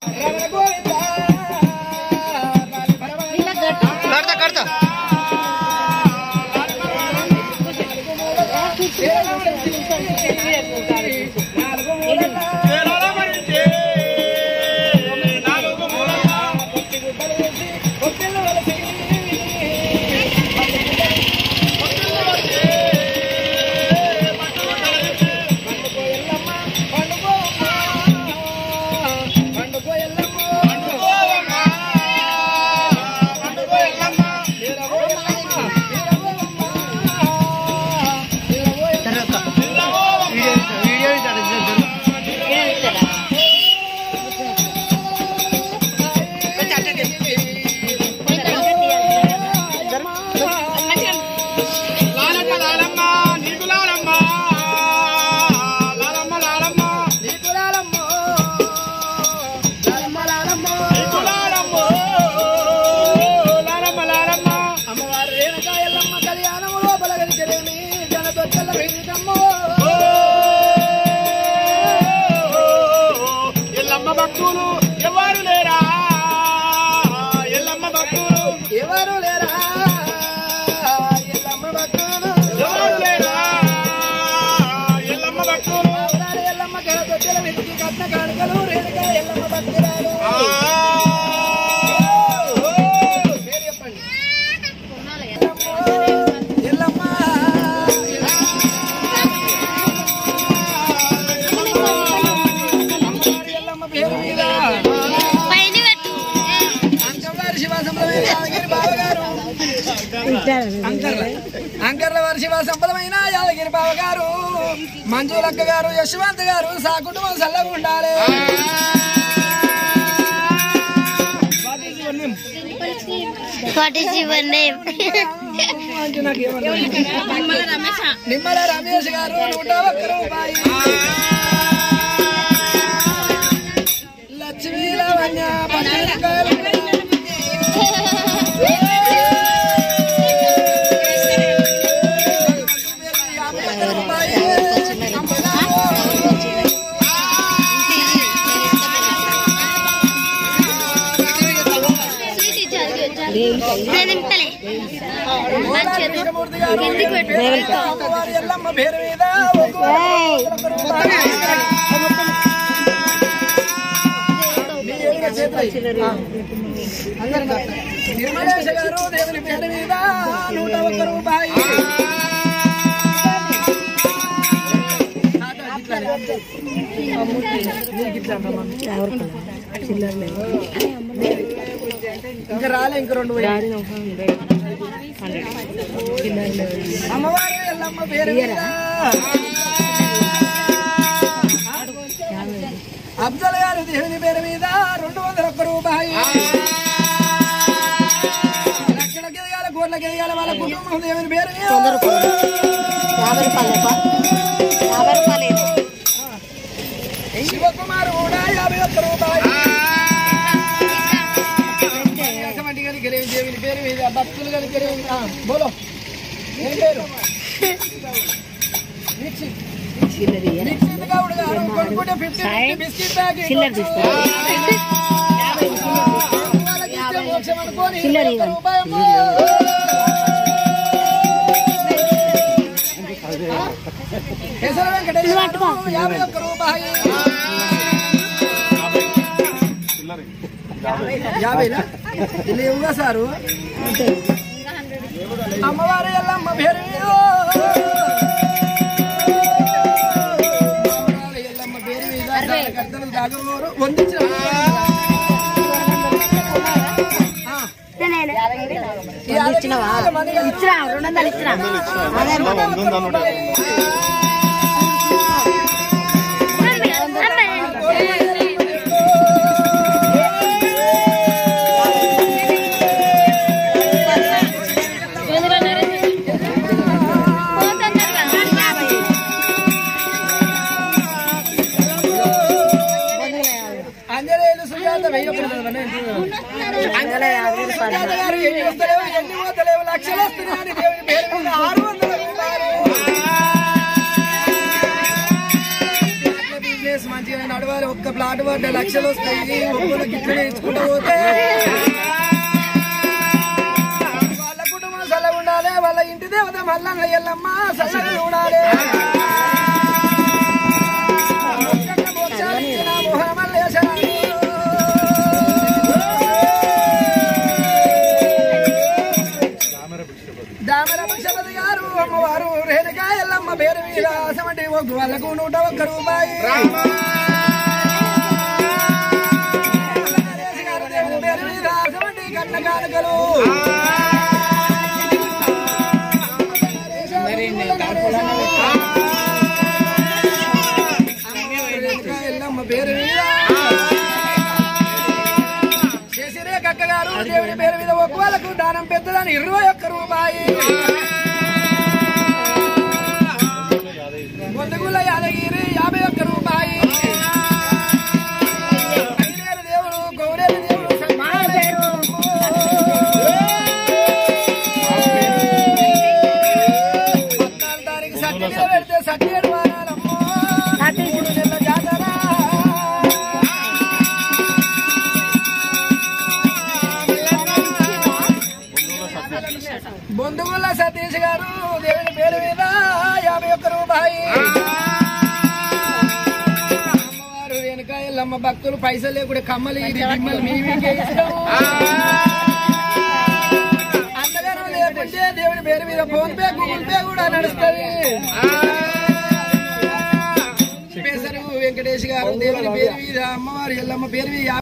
కడతా కడతా వీడియో అమ్మవారు రేణుకాయల్లమ్మ కళ్యాణము లోపల గడిచెరేమి జనదొచ్చల వెంకటమ్మో ఎల్లమ్మ భక్తులు ఎవరు లేరా ఎల్లమ్మ భక్తులు ఎవరు లేరా ఎల్లమ్మ భక్తులు ఎవరు లేరా ఎల్లమ్మ భక్తులు ఆవురాలు ఎల్లమ్మ జనదొచ్చల వెంకి కట్న కానుకలు రేణుకా ఎల్లమ్మ భక్తురాలు ఆ, పేరు చెప్పండి ఎల్లమ్మ అమ్మవారి ఎల్లమ్మ పేరు మీద అంకవారి శివాసంబరమైన యాదగిరి బావగారు అంకర్ల అంకర్ల వారి శివ సంపదమైన యాదగిరి బావగారు మంజులక్క గారు యశ్వంత్ గారు సా కుటుంబం చల్లగా ఉండాలి what is your name Nimmala Ramesh గారు నూట ఒక్క రూపాయి లక్ష్మీ లవణ్య పన్నెండు రూపాయలు. యాభై ఒక్క రూపాయి. నేను ఇంతలే కృష్ణమూర్తి గారు అమ్మవారి ఎల్లమ్మ పేరు మీద ఒక్కో రూపాయి. మీ ఎదురుగా చేతులు. అందరం కట్టాలి. నిర్మలేశ గారు దేవుని పేరు మీద నూట ఒక్క రూపాయి ఇంకా రాలే ఇంక రెండు వేలు. అమ్మవారి ఎల్లమ్మ పేరు మీద అఫ్జల్ గారి దేవుని పేరు మీద రెండు వందల ఒక్క రూపాయి లక్షల గిరగాల కోట్ల గిరగాల వాళ్ళ కుటుంబం దేవుని పేరు మీద శివకుమార్ కూడా యాభై ఒక్క రూపాయి అటువంటి కలిగిన దేవుని పేరు మీద భక్తులు కలిగిన బోలో ఏం పేరు దీక్షిత్. దీక్షిత్ గౌడ్ గారు కొనుక్కుంటే 50 50 బిస్కెట్ ప్యాకెట్ వాళ్ళకి ఇచ్చే మోక్షం అనుకోని ఒక్క రూపాయి అమ్మో. కేశవ వెంకటేశ్వర గారు యాభై ఒక్క రూపాయి యాభైనా లేవుగా సారు అమ్మవారి ఎల్లమ్మ పేరు మీద. అమ్మవారి ఎల్లమ్మ పేరు మీద కర్తలు దాగురు వందించిన ఆ. ఈ ఇచ్చినవా ఇచ్చినా రెండు వందలు ఇచ్చినా అంజనేయులు సుజాత వెయ్యి అంజనేయులు సుజాత గారు ఎన్ని వస్తలేవు ఎన్ని పోతలేవు లక్షలు వస్తున్నాయని దేవుని పేరు మీద ఆరు వందల రూపాయలు బిజినెస్ మంచిగా నడవ కావాలి ఒక్క ప్లాట్ పడ్డ లక్షలు వస్తాయి ఒక్కరికి ఇట్లా ఇచ్చుకుంటూ పోతే వాళ్ళ కుటుంబం చల్లగా ఉండాలి వాళ్ళ ఇంటి దేవత మల్లన్న ఎల్లమ్మ చల్లగా ఉండాలి మొక్కన్న మోక్షాలు ఇచ్చిన మోహమల్లేశారు. దామర పక్షపతి గారు అమ్మవారు రేణుకా ఎల్లమ్మ పేరు మీద అసమంటి ఒక వాళ్ళకు నూట ఒక్క రూపాయి దేవుని పేరు మీద అసమంటి కట్న కానుకలు రేణుకా ఎల్లమ్మ పేరు మీద చేసిరే కక్క గారు దేవుని పేరు మీద ఒక్క వాళ్ళకు దానం పెద్దదని ఇరవై ఒక్క రూపాయి ముందుగుల యాదగిరి యాభై ఒక్క రూపాయి ఐదేరు దేవుడు గౌరేరు దేవుడు సన్మానాలు. పద్నాలుగు తారీఖు సత్తి మీద పెడితే సత్యేడు వారాలమ్మో మూడు నెలల జాతర బొందుగుల్ల సతీష్ గారు దేవుని పేరు మీద యాభై ఒక్క రూపాయి అమ్మవారు వెనుక ఎల్లమ్మ భక్తులు పైసలు లేకుండా కమ్మలు ఇది మిమ్మల్ని మీ మీకే ఇస్తాము. అంతగానం లేకుంటే దేవుని పేరు మీద ఫోన్ పే గూగుల్ పే కూడా నడుస్తుంది పెసరు వెంకటేష్ గారు దేవుని పేరు మీద అమ్మవారు ఎల్లమ్మ పేరు మీద